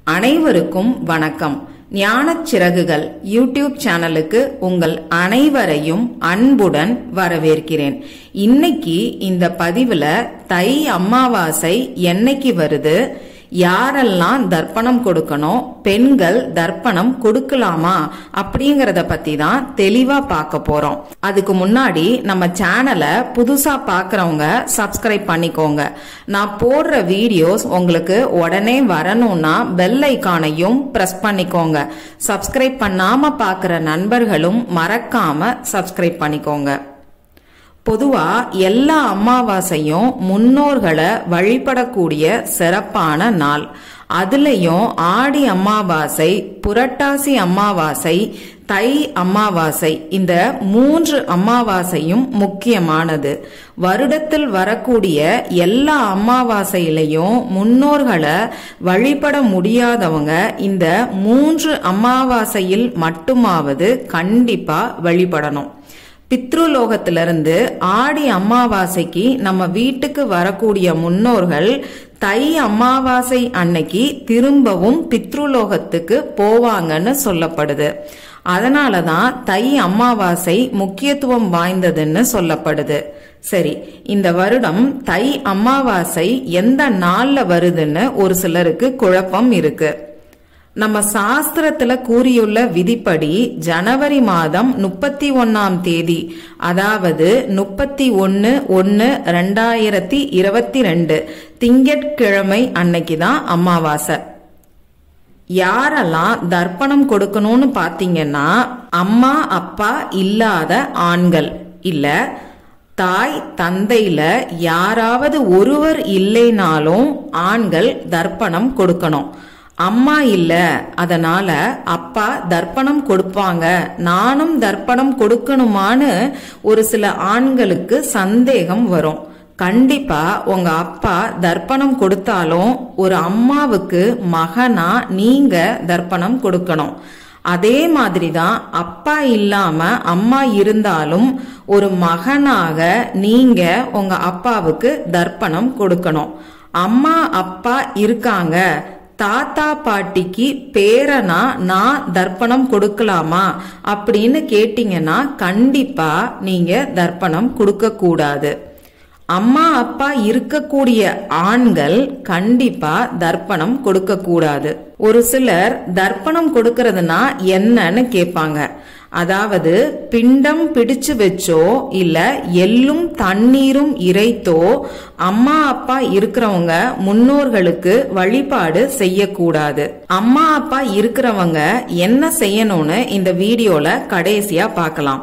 அனைவருக்கும் வணக்கம் ஞானச் சிறகுகள் யூடியூப் சேனலுக்கு உங்கள் அனைவரையும் அன்புடன் வரவேற்கிறேன் இன்னைக்கு இந்த பதிவுல தை அமாவாசை என்னைக்கு வருது யாரெல்லாம் தர்ப்பணம் கொடுக்கணும் பெண்கள் தர்ப்பணம் கொடுக்கலாமா அப்படிங்கறத பத்தி தான் தெளிவா பார்க்க போறோம் அதுக்கு முன்னாடி நம்ம சேனலை புதுசா பாக்குறவங்க சப்ஸ்கிரைப் பண்ணிக்கோங்க நான் போடுற வீடியோஸ் உங்களுக்கு உடனே வரணும்னா பெல் ஐக்கானையும் பிரஸ் பண்ணிக்கோங்க சப்ஸ்கிரைப் பண்ணாம பாக்குற நண்பர்களும் மறக்காம சப்ஸ்கிரைப் பண்ணிக்கோங்க பொதுவா எல்லா அமாவாசையும் முன்னோர்களை வழிபடக்கூடிய சிறப்பான நாள் அதுலயும் ஆடி அமாவாசை புரட்டாசி அமாவாசை தை அமாவாசை இந்த மூன்று அமாவாசையும் முக்கியமானது வருடத்தில் வரக்கூடிய எல்லா அமாவாசையிலையும் முன்னோர்களை வழிபட முடியாதவங்க இந்த மூன்று அமாவாசையில் மட்டுமாவது கண்டிப்பா வழிபடணும் பித்ருலோகத்திலிருந்து ஆடி அமாவாசைக்கு நம்ம வீட்டுக்கு வரக்கூடிய முன்னோர்கள் தை அமாவாசை அன்னைக்கு திரும்பவும் பித்ருலோகத்துக்கு போவாங்கன்னு சொல்லப்படுது அதனாலதான் தை அமாவாசை முக்கியத்துவம் வாய்ந்ததுன்னு சொல்லப்படுது சரி இந்த வருடம் தை அமாவாசை எந்த நாள்ல வருதுன்னு ஒரு சிலருக்கு குழப்பம் இருக்கு நம்ம சாஸ்திரத்துல கூறியுள்ள விதிப்படி ஜனவரி மாதம் முப்பத்தி ஒன்னாம் தேதி அதாவது முப்பத்தி ஒன்னு ஒன்னு ரெண்டாயிரத்தி இருபத்தி ரெண்டு திங்கட்கிழமை அன்னைக்கு தான் அமாவாசை யாரெல்லாம் தர்ப்பணம் கொடுக்கணும்னு பாத்தீங்கன்னா அம்மா அப்பா இல்லாத ஆண்கள் இல்ல தாய் தந்தையில யாராவது ஒருவர் இல்லைனாலும் ஆண்கள் தர்ப்பணம் கொடுக்கணும் அம்மா இல்ல அதனால அப்பா தர்ப்பணம் கொடுப்பாங்க நானும் தர்ப்பணம் கொடுக்கணுமான்னு ஒரு சில ஆண்களுக்கு சந்தேகம் வரும் கண்டிப்பா உங்க அப்பா தர்ப்பணம் கொடுத்தாலும் ஒரு அம்மாவுக்கு மகனா நீங்க தர்ப்பணம் கொடுக்கணும் அதே மாதிரி தான் அப்பா இல்லாம அம்மா இருந்தாலும் ஒரு மகனாக நீங்க உங்க அப்பாவுக்கு தர்ப்பணம் கொடுக்கணும் அம்மா அப்பா இருக்காங்க தாத்தா பாட்டிக்கு பேரனா நான் தர்ப்பணம் கொடுக்கலாமா அப்படின்னு கேட்டீங்கன்னா கண்டிப்பா நீங்க தர்ப்பணம் கொடுக்க கூடாது அம்மா அப்பா இருக்கக்கூடிய ஆண்கள் கண்டிப்பா தர்ப்பணம் கொடுக்க கூடாது ஒரு சிலர் தர்ப்பணம் கொடுக்கறதுனா என்னன்னு கேட்பாங்க அதாவது பிண்டம் பிடிச்சு வச்சோ இல்ல எள்ளும் தண்ணீரும் இறைத்தோ அம்மா அப்பா இருக்கிறவங்க முன்னோர்களுக்கு வழிபாடு செய்யக்கூடாது அம்மா அப்பா இருக்கிறவங்க என்ன செய்யணும்னு இந்த வீடியோல கடைசியா பார்க்கலாம்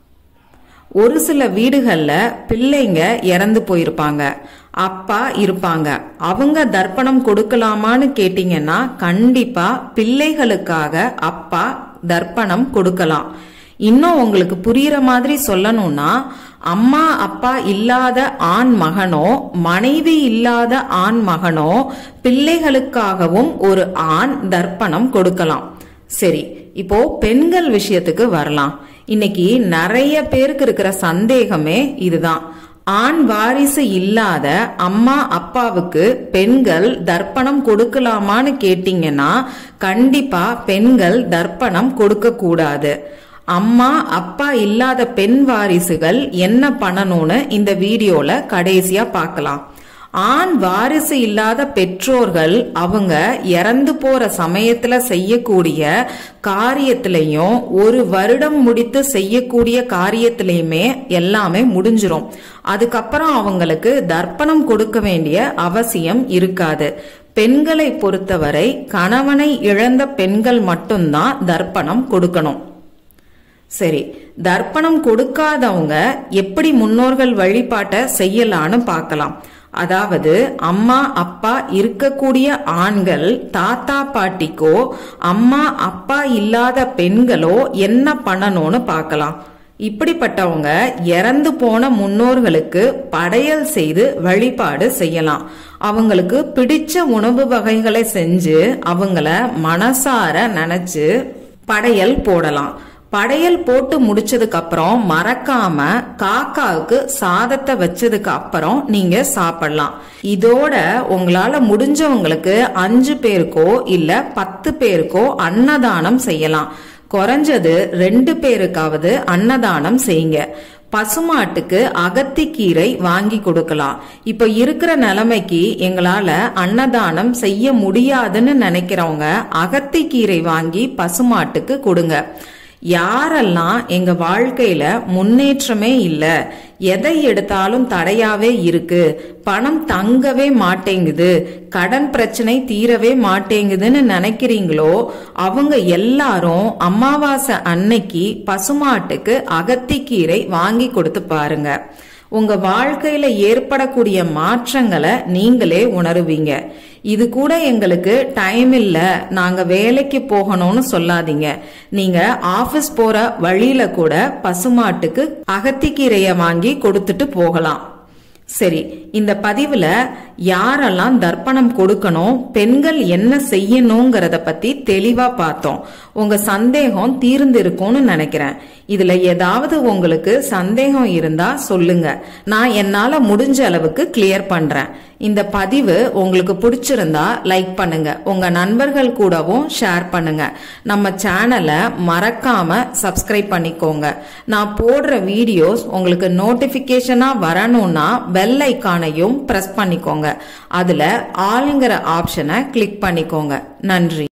ஒரு சில வீடுகள்ல பிள்ளைங்க இறந்து போயிருப்பாங்க அப்பா இருப்பாங்க அவங்க தர்ப்பணம் கொடுக்கலாமான்னு கேட்டீங்கன்னா கண்டிப்பா பிள்ளைகளுக்காக அப்பா தர்ப்பணம் கொடுக்கலாம் இன்னும் உங்களுக்கு புரியுற மாதிரி சொல்லணும்னா அம்மா அப்பா இல்லாத ஆண் மகனோ மனைவி இல்லாத ஆண் மகனோ பிள்ளைகளுக்காகவும் ஒரு ஆண் தர்ப்பணம் கொடுக்கலாம் சரி இப்போ பெண்கள் விஷயத்துக்கு வரலாம் இன்னைக்கு நிறைய பேருக்கு இருக்கிற சந்தேகமே இதுதான் ஆண் வாரிசு இல்லாத அம்மா அப்பாவுக்கு பெண்கள் தர்ப்பணம் கொடுக்கலாமான்னு கேட்டீங்கன்னா கண்டிப்பா பெண்கள் தர்ப்பணம் கொடுக்க கூடாது அம்மா அப்பா இல்லாத பெண் வாரிசுகள் என்ன பண்ணணும்னு இந்த வீடியோல கடைசியா பார்க்கலாம் ஆண் வாரிசு இல்லாத பெற்றோர்கள் அவங்க இறந்து போற சமயத்துல செய்யக்கூடிய காரியத்திலையும் ஒரு வருடம் முடித்து செய்யக்கூடிய காரியத்திலையுமே எல்லாமே முடிஞ்சிரும் அதுக்கப்புறம் அவங்களுக்கு தர்ப்பணம் கொடுக்க வேண்டிய அவசியம் இருக்காது பெண்களை பொறுத்தவரை கணவனை இழந்த பெண்கள் மட்டும்தான் தர்ப்பணம் கொடுக்கணும் சரி தர்ப்பணம் கொடுக்காதவங்க எப்படி முன்னோர்கள் வழிபாட்டை செய்யலான்னு பார்க்கலாம் அதாவது அம்மா அப்பா இருக்கக்கூடிய ஆண்கள் தாத்தா பாட்டிக்கோ அம்மா அப்பா இல்லாத பெண்களோ என்ன பண்ணணும்னு பார்க்கலாம் இப்படிப்பட்டவங்க இறந்து போன முன்னோர்களுக்கு படையல் செய்து வழிபாடு செய்யலாம் அவங்களுக்கு பிடிச்ச உணவு வகைகளை செஞ்சு அவங்கள மனசார நினைச்சு படையல் போடலாம் படையல் போட்டு முடிச்சதுக்கு அப்புறம் மறக்காம காக்காவுக்கு சாதத்தை வச்சதுக்கு அப்புறம் நீங்க சாப்பிடலாம் இதோட உங்களால முடிஞ்சவங்களுக்கு அஞ்சு பேருக்கோ இல்ல பத்து பேருக்கோ அன்னதானம் செய்யலாம் குறைஞ்சது ரெண்டு பேருக்காவது அன்னதானம் செய்யுங்க பசுமாட்டுக்கு அகத்திக்கீரை வாங்கி கொடுக்கலாம் இப்ப இருக்கிற நிலைமைக்கு எங்களால அன்னதானம் செய்ய முடியாதுன்னு நினைக்கிறவங்க அகத்திக்கீரை வாங்கி பசுமாட்டுக்கு கொடுங்க யாரெல்லாம் எங்க வாழ்க்கையில முன்னேற்றமே இல்ல எதை எடுத்தாலும் தடையாவே இருக்கு பணம் தங்கவே மாட்டேங்குது கடன் பிரச்சனை தீரவே மாட்டேங்குதுன்னு நினைக்கிறீங்களோ அவங்க எல்லாரும் அமாவாசை அன்னைக்கு பசுமாட்டுக்கு அகத்திக்கீரை வாங்கி கொடுத்து பாருங்க உங்க வாழ்க்கையில ஏற்படக்கூடிய மாற்றங்களை நீங்களே உணருவீங்க இது கூட எங்களுக்கு டைம் இல்ல நாங்க வேலைக்கு போகணும்னு சொல்லாதீங்க நீங்க ஆபீஸ் போற வழியில கூட பசுமாட்டுக்கு அகத்திக்கீரைய வாங்கி கொடுத்துட்டு போகலாம் சரி இந்த பதிவுல யாரெல்லாம் தர்ப்பணம் கொடுக்கணும் பெண்கள் என்ன செய்யணுங்கிறத பத்தி தெளிவா பார்த்தோம் உங்க சந்தேகம் தீர்ந்திருக்கும்னு நினைக்கிறேன் இதுல ஏதாவது உங்களுக்கு சந்தேகம் இருந்தா சொல்லுங்க நான் என்னால முடிஞ்ச அளவுக்கு கிளியர் பண்றேன் இந்த பதிவு உங்களுக்கு பிடிச்சிருந்தா லைக் பண்ணுங்க உங்க நண்பர்கள் கூடவும் ஷேர் பண்ணுங்க நம்ம சேனலை மறக்காம சப்ஸ்கிரைப் பண்ணிக்கோங்க நான் போடுற வீடியோஸ் உங்களுக்கு நோட்டிபிகேஷனா வரணும்னா பெல் ஐக்கானையும் பிரஸ் பண்ணிக்கோங்க அதுல ஆளுங்கிற ஆப்ஷனை கிளிக் பண்ணிக்கோங்க நன்றி